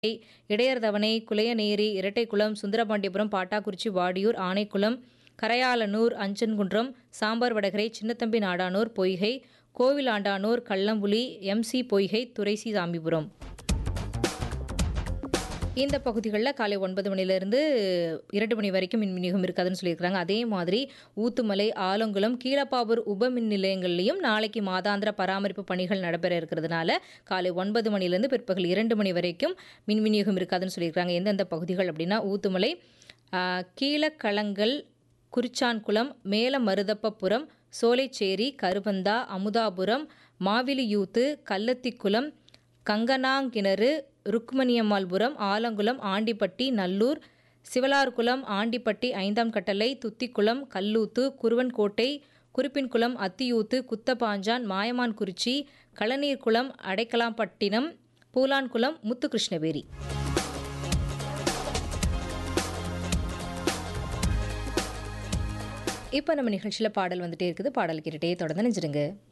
இடையர்தவணை Kulaiyaneri Irattaikulam Sundarapandiyapuram Pattakurichi Vadiyur Anaikulam Karaiyalanur Anjankundram Sambar Vadakarai Chinnathambi Nadanur Poigai Kovilandanur Kallampuli MC Poigai Duraisi Samipuram இந்த பகுதிகளில் காலை ஒன்பது மணிலேருந்து இரண்டு மணி வரைக்கும் மின் விநியோகம் இருக்காதுன்னு சொல்லியிருக்கிறாங்க அதே மாதிரி ஊத்துமலை ஆலங்குளம் கீழப்பாவூர் உப மின் நிலையங்கள்லையும் நாளைக்கு மாதாந்திர பராமரிப்பு பணிகள் நடைபெற இருக்கிறதுனால காலை ஒன்பது மணிலேருந்து பிற்பகல் இரண்டு மணி வரைக்கும் மின் விநியோகம் இருக்காதுன்னு சொல்லியிருக்கிறாங்க எந்தெந்த பகுதிகள் அப்படின்னா ஊத்துமலை ஆஹ், கீழக்களங்கல் குறிச்சான்குளம் மேல மருதப்பபுரம் சோலைச்சேரி கருவந்தா அமுதாபுரம் மாவிலியூத்து கல்லத்திக்குளம் கங்கனாங்கிணறு ருக்மணியம்மாள்புரம் ஆலங்குளம் ஆண்டிப்பட்டி நல்லூர் சிவலார்குளம் ஆண்டிப்பட்டி ஐந்தாம் கட்டளை துத்திக்குளம் கல்லூத்து குருவன்கோட்டை குறிப்பின்குளம் அத்தியூத்து குத்தபாஞ்சான் மாயமான்குறிச்சி களநீர்குளம் அடைக்கலாம்பட்டினம் பூலான்குளம் முத்துகிருஷ்ணவேரி இப்போ நம்ம நிகழ்ச்சியில் பாடல் வந்துட்டே இருக்குது பாடல் கேட்டுட்டே தொடர்ந்து நினைச்சிருங்க